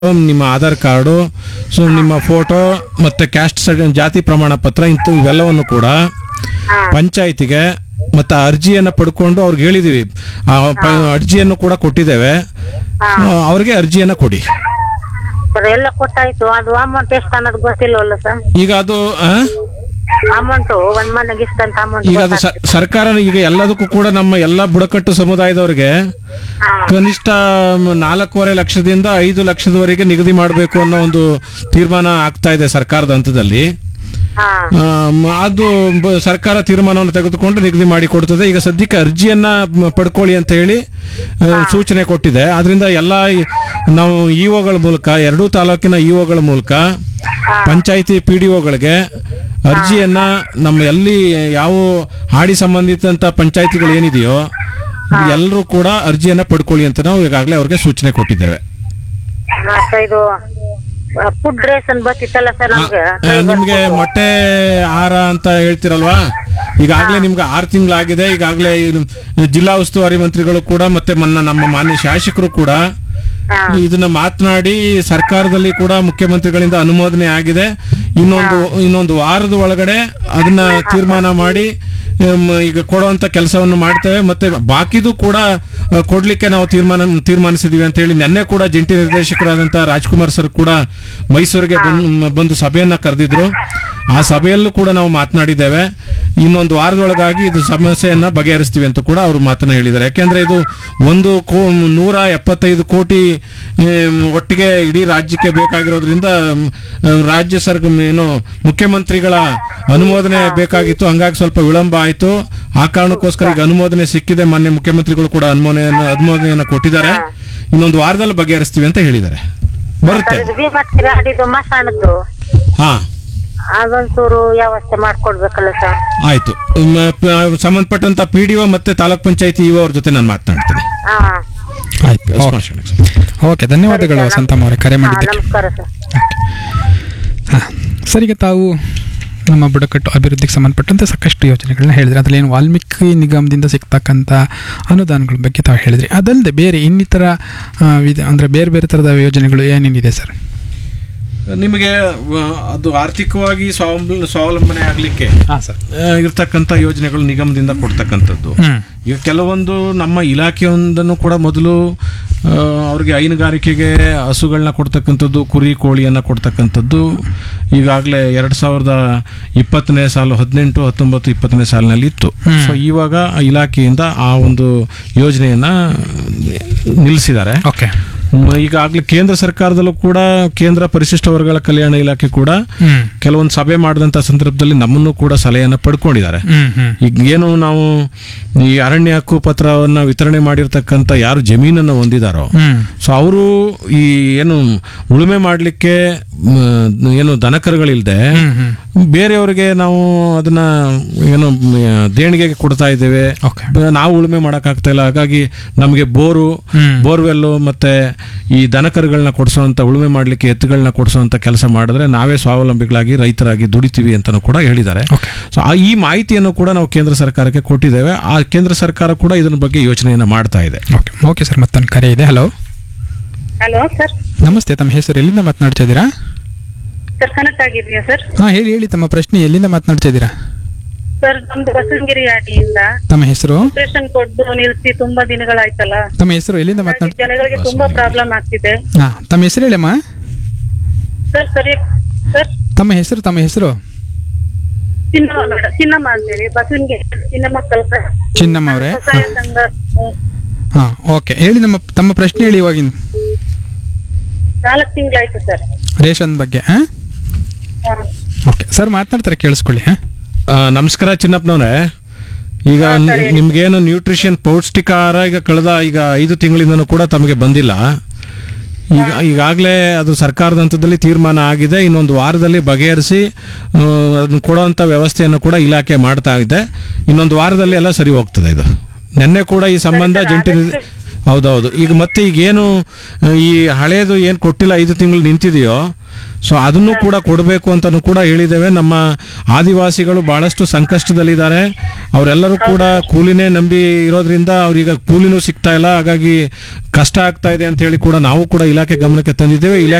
ನಿಮ್ಮ Aadhaar card so ನಿಮ್ಮ photo ಮತ್ತೆ ಕ್ಯಾಸ್ಟ್ ಸರ್ಟಿ- ಜಾತಿ ಪ್ರಮಾಣ ಪತ್ರ ಇಂಥ ಇವೆಲ್ಲವನ್ನು ಕೂಡ ಪಂಚಾಯತಿಗೆ ಮತ್ತೆ ಅರ್ಜಿಯನ್ನ ಪಡ್ಕೊಂಡು ಅವ್ರಿಗೆ ಹೇಳಿದೀವಿ ಆ ಪ- ಅರ್ಜಿಯನ್ನು ಕೂಡ ಕೊಟ್ಟಿದ್ದೇವೆ ಆ, ಅವ್ರಿಗೆ ಅರ್ಜಿಯನ್ನ ಕೊಡಿ ಸರ್ ಎಲ್ಲ ಕೊಟ್ಟಾಯ್ತು ಅದು ಅಮೌಂಟ್ ಎಷ್ಟು ಅನ್ನೋದು ಗೊತ್ತಿಲ್ವಲ್ಲ ಸರ್ ಈಗ ಅದು ಆ? ಅಮೌಂಟು ಒಂದ್ ಮನೆಗೆ ಇಷ್ಟಂತ ಅಮೌಂಟ್ ಈಗ ಅದು ಸ- ಸರ್ಕಾರ ಈಗ ಎಲ್ಲದಕ್ಕೂ ಕೂಡ ನಮ್ಮ ಎಲ್ಲ ಬುಡಕಟ್ಟು ಸಮುದಾಯದವರಿಗೆ ಕನಿಷ್ಠ ಮ್, ನಾಲ್ಕೂವರೆ ಲಕ್ಷದಿಂದ ಐದು ಲಕ್ಷದವರೆಗೆ ನಿಗದಿ ಮಾಡಬೇಕು ಅನ್ನೋ ಒಂದು ತೀರ್ಮಾನ ಆಗ್ತಾ ಇದೆ ಸರ್ಕಾರದ ಹಂತದಲ್ಲಿ ಹಾ ಆಮ್, ಅದು ಬ- ಸರ್ಕಾರ ತೀರ್ಮಾನವನ್ನು ತೆಗೆದುಕೊಂಡು ನಿಗದಿ ಮಾಡಿ ಕೊಡ್ತದೆ ಈಗ ಸದ್ಯಕ್ಕೆ ಅರ್ಜಿಯನ್ನ ಮ್, ಪಡ್ಕೊಳ್ಳಿ ಅಂತ ಹೇಳಿ ಆ, ಸೂಚನೆ ಕೊಟ್ಟಿದೆ ಆದ್ರಿಂದ ಎಲ್ಲ ಈ- ನಾವು ಇಒಗಳ ಮೂಲಕ ಎರಡೂ ತಾಲೂಕಿನ ಇಒಗಳ ಮೂಲಕ ಪಂಚಾಯಿತಿ ಪಿ ಡಿ ಒಗಳಿಗೆ ಅರ್ಜಿಯನ್ನ ನಮ್ಮ ಎಲ್ಲಿ ಯಾವ ಹಾಡಿ ಸಂಬಂಧಿತ ಪಂಚಾಯಿತಿಗಳು ಏನಿದೆಯೋ ಎಲ್ಲರೂ ಕೂಡ ಅರ್ಜಿಯನ್ನ ಪಡ್ಕೊಳ್ಳಿ ಅಂತ ನಾವು ಈಗಾಗಲೇ ಅವ್ರಿಗೆ ಸೂಚನೆ ಕೊಟ್ಟಿದ್ದೇವೆ ಮತ್ತೆ ಇದು ಫುಡ್ ರೇಷನ್ ಬರ್ತಿತ್ತಲ್ಲ ಸರ್ ನಮ್ಗೆ ಆ, ನಿಮ್ಗೆ ಮೊಟ್ಟೆ ಆಹಾರ ಅಂತ ಹೇಳ್ತಿರಲ್ವಾ ಈಗಾಗಲೇ ನಿಮ್ಗೆ ಆರು ತಿಂಗಳಾಗಿದೆ ಈಗಾಗಲೇ ಜಿಲ್ಲಾ ಉಸ್ತುವಾರಿ ಮಂತ್ರಿಗಳು ಕೂಡ ಮತ್ತೆ ಮನ್ನ ನಮ್ಮ ಮಾನ್ಯ ಶಾಸಕರು ಕೂಡ ಇದನ್ನ ಮಾತನಾಡಿ ಸರ್ಕಾರದಲ್ಲಿ ಕೂಡ ಮುಖ್ಯಮಂತ್ರಿಗಳಿಂದ ಅನುಮೋದನೆ ಆಗಿದೆ ಇನ್ನೊಂದು ಇನ್ನೊಂದು ವಾರದ ಒಳಗಡೆ ಅದನ್ನ ತೀರ್ಮಾನ ಮಾಡಿ ಹ್ಮ್, ಈಗ ಕೊಡುವಂತ ಕೆಲಸವನ್ನು ಮಾಡ್ತೇವೆ ಮತ್ತೆ ಬಾಕಿದು ಕೂಡ ಆ, ಕೊಡ್ಲಿಕ್ಕೆ ನಾವು ತೀರ್ಮಾನ ತೀರ್ಮಾನಿಸಿದೀವಿ ಅಂತ ಹೇಳಿ ನಿನ್ನೆ ಕೂಡ ಜಂಟಿ ನಿರ್ದೇಶಕರಾದಂತ ರಾಜ್ಕುಮಾರ್ ಸರ್ ಕೂಡ ಮೈಸೂರಿಗೆ ಬಂದ್- ಬಂದು ಸಭೆಯನ್ನ ಕರೆದಿದ್ರು ಆ ಸಭೆಯಲ್ಲೂ ಕೂಡ ನಾವು ಮಾತನಾಡಿದ್ದೇವೆ ಇನ್ನೊಂದು ವಾರದೊಳಗಾಗಿ ಇದು ಸಮಸ್ಯೆಯನ್ನ ಬಗೆಹರಿಸ್ತೀವಿ ಅಂತ ಕೂಡ ಅವರು ಮಾತನ್ನ ಹೇಳಿದ್ದಾರೆ ಯಾಕೆಂದ್ರೆ ಇದು ಒಂದು ಕೋ ನೂರ ಎಪ್ಪತ್ತೈದು ಕೋಟಿ ಆಮ್, ಒಟ್ಟಿಗೆ ಇಡೀ ರಾಜ್ಯಕ್ಕೆ ಬೇಕಾಗಿರೋದ್ರಿಂದ ಆಮ್, ರಾಜ್ಯ ಸರ್ಕಾರ ಏನು ಮುಖ್ಯಮಂತ್ರಿಗಳ ಅನುಮೋದನೆ ಬೇಕಾಗಿತ್ತು ಹಂಗಾಗಿ ಸ್ವಲ್ಪ ವಿಳಂಬ ಆಯಿತು ಆ ಕಾರಣಕ್ಕೋಸ್ಕರ ಈಗ ಅನುಮೋದನೆ ಸಿಕ್ಕಿದೆ ಮಾನ್ಯ ಮುಖ್ಯಮಂತ್ರಿಗಳು ಕೂಡ ಅನುಮೋದನೆಯನ್ನು ಅನುಮೋದನೆಯನ್ನು ಕೊಟ್ಟಿದ್ದಾರೆ ಇನ್ನೊಂದು ವಾರದಲ್ಲಿ ಬಗೆಹರಿಸ್ತೀವಿ ಅಂತ ಹೇಳಿದ್ದಾರೆ ಬರುತ್ತೆ ಇದು ಭೀಮತ್ ಇದು ಮಸಾಣದ್ದು ಹಾ ಅದೊಂಚೂರು ವ್ಯವಸ್ಥೆ ಮಾಡ್ಕೊಡ್ಬೇಕಲ್ಲ ಸರ್ ಆಯ್ತು ಮ- ಪ- ಸಂಬಂಧಪಟ್ಟಂತ ಪಿ ಡಿ ಒ ಮತ್ತೆ ತಾಲೂಕ್ ಪಂಚಾಯತಿ ಇಒ ಅವ್ರ ಜೊತೆ ನಾನು ಮಾತನಾಡ್ತೇನೆ ಹಾ ಆಯ್ತು ಓಕೆ ಓಕೆ ಧನ್ಯವಾದಗಳು ವಸಂತಮ್ಮ ಅವರೇ ಕರೆ ಹಾ ಮಾಡಿದ್ದಕ್ಕೆ ನಮಸ್ಕಾರ ಸರ್ ಹಾಂ ಸರ್ ಈಗ ತಾವು ನಮ್ಮ ಬುಡಕಟ್ಟು ಅಭಿವೃದ್ಧಿಗೆ ಸಂಬಂಧಪಟ್ಟಂತೆ ಸಾಕಷ್ಟು ಯೋಜನೆಗಳನ್ನ ಹೇಳಿದ್ರಿ ಅದರಲ್ಲಿ ಏನು ವಾಲ್ಮೀಕಿ ನಿಗಮದಿಂದ ಸಿಗ್ತಕ್ಕಂಥ ಅನುದಾನಗಳ ಬಗ್ಗೆ ತಾವು ಹೇಳಿದ್ರಿ ಅದಲ್ಲದೆ ಬೇರೆ ಇನ್ನಿತರ ಆ, ವಿಧ ಅಂದರೆ ಬೇರೆ ಬೇರೆ ಥರದ ಯೋಜನೆಗಳು ಏನೇನಿದೆ ಸರ್ ನಿಮಗೆ ಆ, ಅದು ಆರ್ಥಿಕವಾಗಿ ಸ್ವಾವಲಂಬ ಸ್ವಾವಲಂಬನೆ ಆಗ್ಲಿಕ್ಕೆ ಹಾಂ ಸರ್ ಆ, ಇರ್ತಕ್ಕಂಥ ಯೋಜನೆಗಳು ನಿಗಮದಿಂದ ಕೊಡ್ತಕ್ಕಂಥದ್ದು ಹ್ಞೂ ಈಗ ಕೆಲವೊಂದು ನಮ್ಮ ಇಲಾಖೆಯೊಂದನ್ನು ಕೂಡ ಮೊದಲು ಆ, ಅವ್ರಿಗೆ ಹೈನುಗಾರಿಕೆಗೆ ಹಸುಗಳನ್ನ ಕೊಡ್ತಕ್ಕಂಥದ್ದು ಕುರಿ ಕೋಳಿಯನ್ನ ಕೊಡ್ತಕ್ಕಂಥದ್ದು ಈಗಾಗಲೇ ಎರಡ್ ಸಾವಿರದ ಇಪ್ಪತ್ತನೇ ಸಾಲು ಹದಿನೆಂಟು ಹತ್ತೊಂಬತ್ತು ಇಪ್ಪತ್ತನೇ ಸಾಲಿನಲ್ಲಿ ಇತ್ತು ಹ್ಮ್. ಸೊ ಇವಾಗ ಆ ಇಲಾಖೆಯಿಂದ ಆ ಒಂದು ಯೋಜನೆಯನ್ನ ನಿಲ್ಲಿಸಿದ್ದಾರೆ ಓಕೆ ಮ್, ಈಗಾಗಲೇ ಕೇಂದ್ರ ಸರ್ಕಾರದಲ್ಲೂ ಕೂಡ ಕೇಂದ್ರ ಪರಿಶಿಷ್ಟ ವರ್ಗಗಳ ಕಲ್ಯಾಣ ಇಲಾಖೆ ಕೂಡ ಹ್ಞೂ ಕೆಲವೊಂದು ಸಭೆ ಮಾಡಿದಂಥ ಸಂದರ್ಭದಲ್ಲಿ ನಮ್ಮನ್ನು ಕೂಡ ಸಲಹೆಯನ್ನು ಪಡ್ಕೊಂಡಿದ್ದಾರೆ ಹ್ಞೂ ಹ್ಞೂ ಈಗ ಏನು ನಾವು ಈ ಅರಣ್ಯ ಹಕ್ಕು ಪತ್ರವನ್ನ ವಿತರಣೆ ಮಾಡಿರ್ತಕ್ಕಂಥ ಯಾರು ಜಮೀನನ್ನು ಹೊಂದಿದಾರೋ ಹ್ಞೂ ಸೊ ಅವರು ಈ ಏನು ಉಳುಮೆ ಮಾಡಲಿಕ್ಕೆ ಏನು ದನಕರುಗಳಿಲ್ದೆ ಹ್ಞೂ ಹ್ಞೂ ಬೇರೆಯವರಿಗೆ ನಾವು ಅದನ್ನ ಏನು ಮ್, ದೇಣಿಗೆಗೆ ಕೊಡ್ತಾ ಇದ್ದೇವೆ ಓಕೆ ಬ- ನಾವು ಉಳುಮೆ ಮಾಡೋಕ್ಕಾಗ್ತಾ ಇಲ್ಲ ಹಾಗಾಗಿ ನಮಗೆ ಬೋರು ಹ್ಮ್. ಬೋರ್ವೆಲ್ಲು ಮತ್ತೆ ಈ ದನಕರುಗಳನ್ನ ಕೊಡಿಸುವಂತ ಉಳುಮೆ ಮಾಡಲಿಕ್ಕೆ ಎತ್ತುಗಳನ್ನ ಕೊಡಿಸುವಂತ ಕೆಲಸ ಮಾಡಿದ್ರೆ ನಾವೇ ಸ್ವಾವಲಂಬಿಗಳಾಗಿ ರೈತರಾಗಿ ದುಡಿತೀವಿ ಅಂತಲೂ ಕೂಡ ಹೇಳಿದ್ದಾರೆ ಓಕೆ ಸೊ ಆ ಈ ಮಾಹಿತಿಯನ್ನು ಕೂಡ ನಾವು ಕೇಂದ್ರ ಸರ್ಕಾರಕ್ಕೆ ಕೊಟ್ಟಿದ್ದೇವೆ ಆ ಕೇಂದ್ರ ಸರ್ಕಾರ ಕೂಡ ಇದರ ಬಗ್ಗೆ ಯೋಚನೆಯನ್ನು ಮಾಡ್ತಾ ಇದೆ ಓಕೆ ಓಕೆ ಸರ್ ಮತ್ತೊಂದು ಕರೆ ಇದೆ ಹಲೋ ಹಲೋ ಸರ್ ನಮಸ್ತೆ ತಮ್ಮ ಹೆಸರು ಎಲ್ಲಿಂದ ಮಾತನಾಡ್ತಾ ಇದ್ದೀರಾ ಸರ್ ಕನೆಕ್ಟ್ ಆಗಿದೆಯಾ ಸರ್ ಹಾಂ ಹೇಳಿ ಹೇಳಿ ತಮ್ಮ ಪ್ರಶ್ನೆ ಎಲ್ಲಿಂದ ಮಾತನಾಡ್ತಾ ಇದ್ದೀರಾ ಸರ್ ನಮ್ದು ಬಸವನಗಿರಿ ಆಟಿಯಿಂದ ತಮ್ಮ ಹೆಸರು ಆಪರೇಷನ್ ಕೊಟ್ಟು ನಿಲ್ಸಿ ತುಂಬಾ ದಿನಗಳಾಯ್ತಲ್ಲ ತಮ್ಮ ಹೆಸರು ಎಲ್ಲಿಂದ ಮಾತನಾಡ್ ಜನಗಳಿಗೆ ತುಂಬಾ ಪ್ರಾಬ್ಲಮ್ ಆಗ್ತಿದೆ ಹಾಂ ತಮ್ಮ ಹೆಸರು ಹೇಳಮ್ಮ ಸರ್ ಸರಿ ಸರ್ ತಮ್ಮ ಹೆಸರು ತಮ್ಮ ಹೆಸರು ಚಿನ್ನಮ್ಮ ಮೇಡಮ್ ಚಿನ್ನಮ್ಮ ಅಂತೇಳಿ ಬಸವನಗಿರಿ ಚಿನ್ನಮ್ಮ ಕಲ್ಕ ಚಿನ್ನಮ್ಮ ಅವರೇ ವ್ಯವಸಾಯ ಸಂಘ ಹ್ಮ್. ಹಾಂ ಓಕೆ ಹೇಳಿ ನಮ್ಮ ತಮ್ಮ ಪ್ರಶ್ನೆ ಹೇಳಿ ಇವಾಗಿನ ನಾಲ್ಕು ತಿಂಗಳಾಯ್ತು ಸರ್ ರೇಷನ್ ಬಗ್ಗೆ ಹಾಂ ಓಕೆ ಸರ್ ಮಾತನಾಡ್ತಾರೆ ಕೇಳಿಸ್ಕೊಳ್ಳಿ ಹಾಂ ಆ, ನಮಸ್ಕಾರ ಚಿನ್ನಪ್ಪನವ್ರೆ ಈಗ ನಿ- ನಿಮ್ಗೇನು ನ್ಯೂಟ್ರಿಷನ್ ಪೌಷ್ಟಿಕ ಆಹಾರ ಈಗ ಕಳೆದ ಈಗ ಐದು ತಿಂಗಳಿಂದನೂ ಕೂಡ ತಮಗೆ ಬಂದಿಲ್ಲ ಈಗ ಈಗಾಗಲೇ ಅದು ಸರ್ಕಾರದ ಹಂತದಲ್ಲಿ ತೀರ್ಮಾನ ಆಗಿದೆ ಇನ್ನೊಂದು ವಾರದಲ್ಲಿ ಬಗೆಹರಿಸಿ ಆ, ಅದನ್ನ ಕೊಡುವಂಥ ವ್ಯವಸ್ಥೆಯನ್ನು ಕೂಡ ಇಲಾಖೆ ಮಾಡ್ತಾ ಇದೆ ಇನ್ನೊಂದು ವಾರದಲ್ಲಿ ಎಲ್ಲ ಸರಿ ಹೋಗ್ತದೆ ಇದು ನಿನ್ನೆ ಕೂಡ ಈ ಸಂಬಂಧ ಜಂಟಿ ನಿರ್ದೇ- ಹೌದೌದು ಈಗ ಮತ್ತೆ ಈಗ ಏನು ಆ, ಈ ಹಳೇದು ಏನು ಕೊಟ್ಟಿಲ್ಲ ಐದು ತಿಂಗಳು ನಿಂತಿದೆಯೋ ಸೊ ಅದನ್ನು ಕೂಡ ಕೊಡಬೇಕು ಅಂತಲೂ ಕೂಡ ಹೇಳಿದ್ದೇವೆ ನಮ್ಮ ಆದಿವಾಸಿಗಳು ಬಹಳಷ್ಟು ಸಂಕಷ್ಟದಲ್ಲಿದ್ದಾರೆ ಅವರೆಲ್ಲರೂ ಕೂಡ ಕೂಲಿನೇ ನಂಬಿ ಇರೋದ್ರಿಂದ ಅವ್ರೀಗ ಕೂಲಿನೂ ಸಿಗ್ತಾ ಇಲ್ಲ ಹಾಗಾಗಿ ಕಷ್ಟ ಆಗ್ತಾ ಇದೆ ಅಂತ ಹೇಳಿ ಕೂಡ ನಾವು ಕೂಡ ಇಲಾಖೆ ಗಮನಕ್ಕೆ ತಂದಿದ್ದೇವೆ ಇಲಾಖೆ